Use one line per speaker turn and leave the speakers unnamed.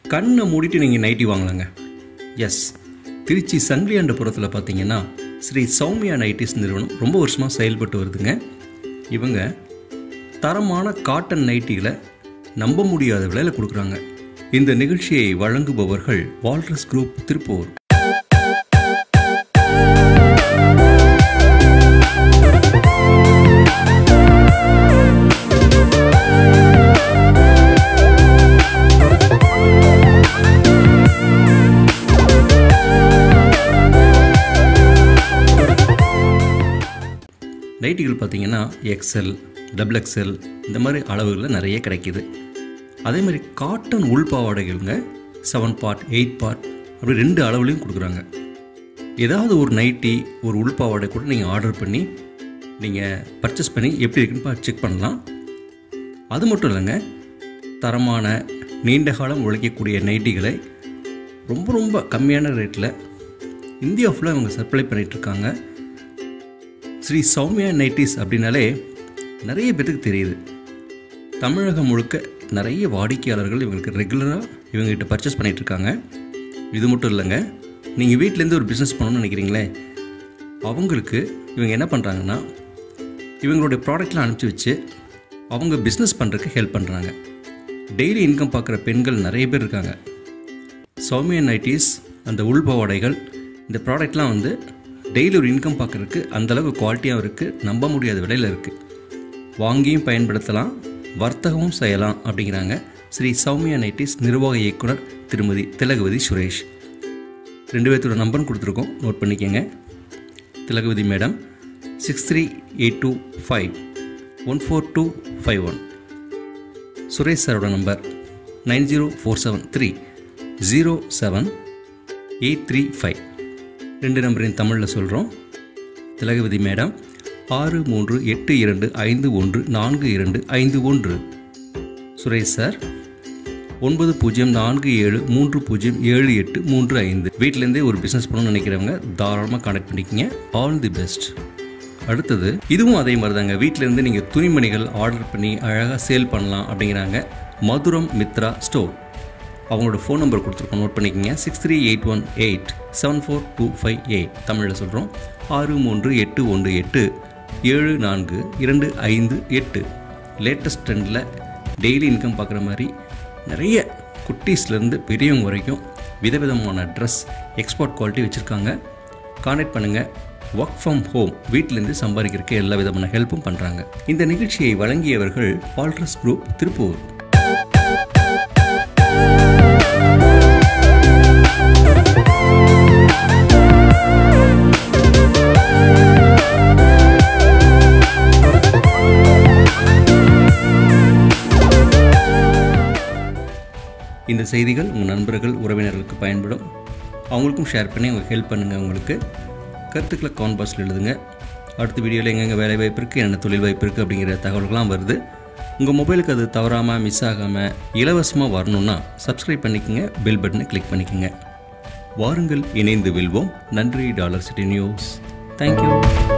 கண்ணை மூடிட்டு நீங்கள் நைட்டி வாங்கலாங்க எஸ் திருச்சி சங்கிலியாண்டபுரத்தில் பார்த்தீங்கன்னா ஸ்ரீ சௌமியா நைட்டிஸ் நிறுவனம் ரொம்ப வருஷமாக செயல்பட்டு வருதுங்க இவங்க தரமான காட்டன் நைட்டிகளை நம்ப முடியாத விலையில் கொடுக்குறாங்க இந்த நிகழ்ச்சியை வழங்குபவர்கள் வால்ரஸ் குரூப் திருப்பூர் நைட்டிகள் பார்த்தீங்கன்னா எக்ஸ்எல் டபுள் எக்ஸ்எல் இந்த மாதிரி அளவுகளில் நிறைய கிடைக்கிது அதே மாதிரி காட்டன் உள் பாவாடைகள்ங்க செவன் பார்ட் எயிட் பார்ட் அப்படி ரெண்டு அளவுலையும் கொடுக்குறாங்க ஏதாவது ஒரு நைட்டி ஒரு உள் பாவாடை கூட நீங்கள் ஆர்டர் பண்ணி நீங்கள் பர்ச்சேஸ் பண்ணி எப்படி இருக்குன்னு செக் பண்ணலாம் அது மட்டும் இல்லைங்க தரமான நீண்ட காலம் உழைக்கக்கூடிய நைட்டிகளை ரொம்ப ரொம்ப கம்மியான ரேட்டில் இந்தியா ஃபுல்லாக இவங்க சப்ளை பண்ணிகிட்ருக்காங்க ஸ்ரீ சௌமியா நைட்டிஸ் அப்படின்னாலே நிறைய பேருக்கு தெரியுது தமிழகம் முழுக்க நிறைய வாடிக்கையாளர்கள் இவங்களுக்கு ரெகுலராக இவங்ககிட்ட பர்ச்சேஸ் பண்ணிகிட்ருக்காங்க இது மட்டும் இல்லைங்க நீங்கள் வீட்டிலேருந்து ஒரு பிஸ்னஸ் பண்ணணும்னு நினைக்கிறீங்களே அவங்களுக்கு இவங்க என்ன பண்ணுறாங்கன்னா இவங்களுடைய ப்ராடக்ட்லாம் அனுப்பிச்சி வச்சு அவங்க பிஸ்னஸ் பண்ணுறதுக்கு ஹெல்ப் பண்ணுறாங்க டெய்லி இன்கம் பார்க்குற பெண்கள் நிறைய பேர் இருக்காங்க சௌமியா நைட்டிஸ் அந்த உள்பாவாடைகள் இந்த ப்ராடக்ட்லாம் வந்து டெய்லி ஒரு இன்கம் பார்க்குறதுக்கு அந்தளவுக்கு குவாலிட்டியாகவும் இருக்குது நம்ப முடியாத விலையில் இருக்குது வாங்கியும் பயன்படுத்தலாம் வர்த்தகமும் செய்யலாம் அப்படிங்கிறாங்க ஸ்ரீ சௌமியா நைட்டிஸ் நிர்வாக இயக்குனர் திருமதி திலகவதி சுரேஷ் ரெண்டு பேர்த்தோட நம்பரும் கொடுத்துருக்கோம் நோட் பண்ணிக்கோங்க Thilagavathi madam six three eight two five one four two five one Suresh சாரோட number nine zero four seven three zero seven eight three five ரெண்டு நம்பரையும் தமிழில் சொல்கிறோம் திலகவதி மேடம் ஆறு மூன்று எட்டு இரண்டு ஐந்து ஒன்று நான்கு இரண்டு ஐந்து ஒன்று சுரேஷ் சார் ஒன்பது பூஜ்ஜியம் நான்கு ஏழு மூன்று பூஜ்ஜியம் ஏழு எட்டு மூன்று ஐந்து வீட்டிலேருந்தே ஒரு பிஸ்னஸ் பண்ணணும்னு நினைக்கிறவங்க தாராளமாக கான்டாக்ட் பண்ணிக்கங்க ஆல் தி பெஸ்ட் அடுத்தது இதுவும் அதே மாதிரி தாங்க வீட்டிலேருந்து நீங்கள் துணிமணிகள் ஆர்டர் பண்ணி அழகாக சேல் பண்ணலாம் அப்படிங்கிறாங்க மதுரம் மித்ரா ஸ்டோர் அவங்களோட ஃபோன் நம்பர் கொடுத்துருக்கோம் நோட் பண்ணிக்கோங்க six three eight one eight seven four two five eight தமிழில் சொல்கிறோம் ஆறு மூன்று எட்டு ஒன்று எட்டு ஏழு நான்கு இரண்டு ஐந்து எட்டு லேட்டஸ்ட் ட்ரெண்டில் டெய்லி இன்கம் பார்க்குற மாதிரி நிறைய குட்டீஸ்லேருந்து பெரியவங்க வரைக்கும் விதவிதமான ட்ரெஸ் எக்ஸ்போர்ட் குவாலிட்டி வச்சுருக்காங்க கான்டாக்ட் பண்ணுங்கள் ஒர்க் ஃப்ரம் ஹோம் வீட்டிலேருந்து சம்பாதிக்கிறதுக்கு எல்லா விதமான ஹெல்ப்பும் பண்ணுறாங்க இந்த நிகழ்ச்சியை வழங்கியவர்கள் பால்ட்ரஸ் குரூப் திருப்பூர் இந்த செய்திகள் உங்கள் நண்பர்கள் உறவினர்களுக்கு பயன்படும் அவங்களுக்கும் ஷேர் பண்ணி அவங்க ஹெல்ப் பண்ணுங்கள் உங்களுக்கு கருத்துக்களை கான் பாக்ஸில் எழுதுங்க அடுத்த வீடியோவில் எங்கெங்கே வேலை வாய்ப்பு இருக்குது என்ன தொழில் வாய்ப்பு இருக்குது அப்படிங்கிற தகவல்கள்லாம் வருது உங்கள் மொபைலுக்கு அது தவறாமல் மிஸ் ஆகாமல் இலவசமாக வரணுன்னா சப்ஸ்கிரைப் பண்ணிக்கோங்க பெல் பட்டனை கிளிக் பண்ணிக்கோங்க வாருங்கள் இணைந்து வெல்வோம் நன்றி டாலர் சிட்டி நியூஸ் தேங்க்யூ